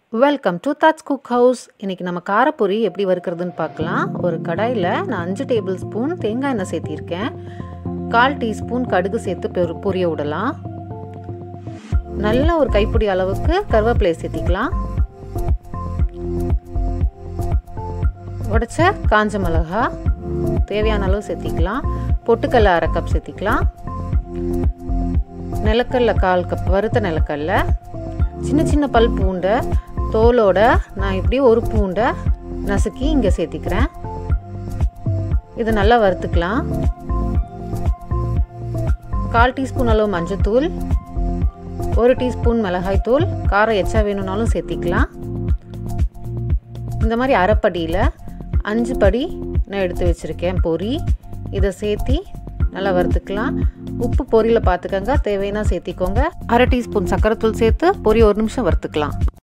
welcome to Thoughts Cook House இன்றைக்கி நம்ம காரப்பொரி எப்படி வறுக்கிறதுன்னு பார்க்கலாம் ஒரு கடாயில் நான் அஞ்சு டேபிள் ஸ்பூன் தேங்காய் எண்ணெய் சேர்த்திருக்கேன் கால் டீஸ்பூன் கடுகு சேர்த்து பொரி பொரிய விடலாம் நல்ல ஒரு கைப்பிடி அளவுக்கு கருவேப்பிலையை சேர்த்திக்கலாம் உடச்ச காஞ்ச மிளகா தேவையான அளவு சேர்த்திக்கலாம் பொட்டுக்கல்ல அரை கப் சேர்த்திக்கலாம் நிலக்கல்ல கால் கப் வறுத்த நிலக்கல்ல சின்ன சின்ன பல் பூண்டை தோலோட நான் இப்படி ஒரு பூண்டை நசுக்கி இங்கே சேர்த்திக்கிறேன் இதை நல்லா வறுத்துக்கலாம் கால் டீஸ்பூன் அளவு மஞ்சத்தூள் ஒரு டீஸ்பூன் மிளகாய்த்தூள் காரம் எச்சா வேணும்னாலும் சேர்த்திக்கலாம் இந்த மாதிரி அரைப்படியில் அஞ்சு படி நான் எடுத்து வச்சுருக்கேன் பொரி இதை சேர்த்தி நல்லா வறுத்துக்கலாம் உப்பு பொரியில் பார்த்துக்கங்க தேவைன்னா சேர்த்திக்கோங்க அரை டீஸ்பூன் சக்கரை தூள் சேர்த்து பொரி ஒரு நிமிஷம் வறுத்துக்கலாம்